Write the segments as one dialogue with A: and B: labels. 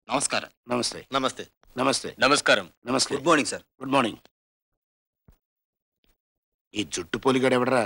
A: నమస్కారం
B: నమస్తే
C: నమస్తే
B: నమస్తే
A: నమస్కారం
B: నమస్తే
C: good morning sir
B: good morning ఈ జుట్టు పోలిగాడు ఎవడరా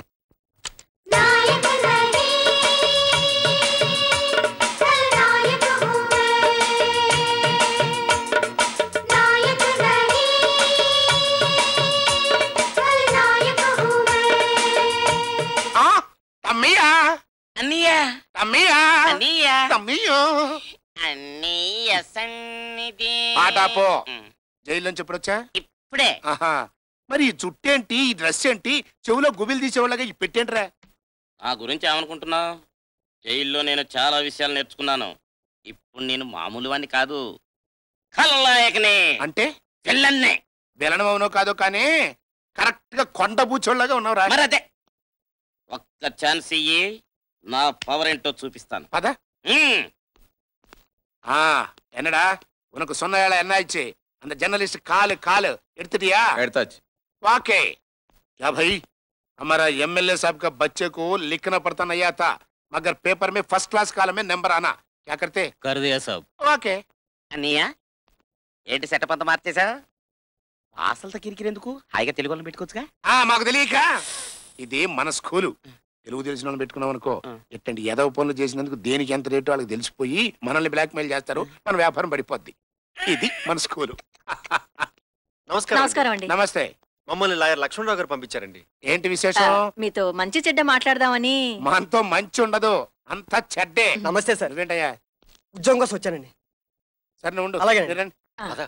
B: ఆ, తమ్మియా
D: అన్నయ్య
B: తమ్మియా
D: అన్నయ్య
B: తమ్మియో
D: అన్నయ్య సన్నిధి
B: పాట పో.
D: ఉమ్,
B: జైలు నుంచి ఎప్పుడొచ్చా
D: ఇప్పుడే
B: ఆహా మరి ఈ జుట్టు ఏంటి ఈ డ్రెస్ ఏంటి చెవులో గుబిలు తీసేవాళ్ళగా ఈ పెట్టేంట్రా
D: ఆ గురించి ఏమనుకుంటున్నావు జైల్లో నేను చాలా విషయాలు నేర్చుకున్నాను ఇప్పుడు నేను మామూలు వాడిని కాదు ఖల్నాయకనే
B: అంటే
D: పిల్లన్నే
B: బెలనం అవునో కాదో కానీ కరెక్ట్ గా కొండ బూచోళ్ళగా ఉన్నావురా
D: మరి అదే ఒక్క ఛాన్స్ ఇయ్యి నా పవర్ ఏంటో చూపిస్తాను
B: పద
D: ఉమ్,
B: ஆ என்னடா உனக்கு சொன்ன வேலை என்ன ஆயிடுச்சு அந்த जर्नलिस्ट काल काल எடுத்துட்டியா
C: ఎడతాச்சு
B: वाके क्या भाई हमारा एमएलए साहब का बच्चे को लिखना पड़ता नहीं आता मगर पेपर में फर्स्ट क्लास काल में नंबर आना क्या करते
D: కరుదయ్య సాబ్
B: वाके
D: అన్నయ్య ఏంటి సెటప్ అంతా మార్చేసా అసలు కిరికిరెందుకు హాయిగా తెలుగు వాళ్ళని పెట్టుకోవచ్చుగా
B: ఆ మాకు తెలియక ఇది మన స్కూలు తెలుగు తెలిసిన వాళ్ళని పెట్టుకున్నాం అనుకో
D: ఆ.
B: ఎట్టండి ఏదో పనులు చేసినందుకు దేనికి ఎంత రేటు వాళ్ళకి తెలిసిపోయి మనల్ని బ్లాక్మెయిల్ చేస్తారు మన వ్యాపారం పడిపోద్ది ఇది మన స్కూలు
C: నమస్కారం
E: నమస్కారం అండి
B: నమస్తే
C: మమ్మల్ని లాయర్ లక్ష్మణరావు గారు పంపించారండి
B: ఏంటి
E: ఆ,
B: విశేషం
E: మీతో మంచి చెడ్డ మాట్లాడదామని
B: మనతో మంచి ఉండదు అంతా చెడ్డే
F: నమస్తే సార్
B: నువ్వేంటయ్యా
F: ఉద్యోగం కోసం వచ్చానండి
B: సరే నువ్వు ఉండు.
F: అలాగేనండి.
B: మీరు రండి.
E: ఆ.
B: పద.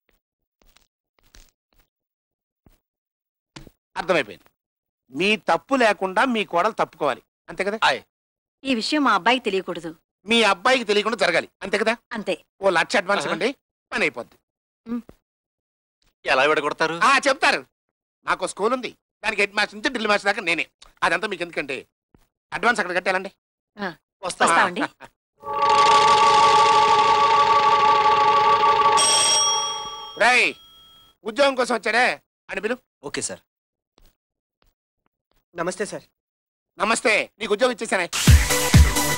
B: అర్థమైపోయింది మీ తప్పు లేకుండా మీ కోడలు తప్పుకోవాలి అంతే కదా
E: ఈ విషయం మా అబ్బాయికి తెలియకూడదు
B: మీ అబ్బాయికి తెలియకుండా జరగాలి అంతే కదా
E: అంతే
B: ఓ లక్ష అడ్వాన్స్ ఇవ్వండి పని అయిపోద్ది
C: ఎలా విడగొడతారు
B: ఆ చెప్తారు నాకు స్కూల్ ఉంది దానికి హెడ్ మాస్టర్ నుంచి డ్రిల్ మాస్టర్ దాకా నేనే అదంతా మీకు ఎందుకంటే అడ్వాన్స్ అక్కడ కట్టాలండి
C: వస్తా
E: వస్తామండి
B: రై ఉద్యోగం కోసం వచ్చాడే అని పిలు
C: ఓకే సార్
F: నమస్తే సార్
B: నమస్తే నీకు ఉద్యోగం ఇచ్చేసానే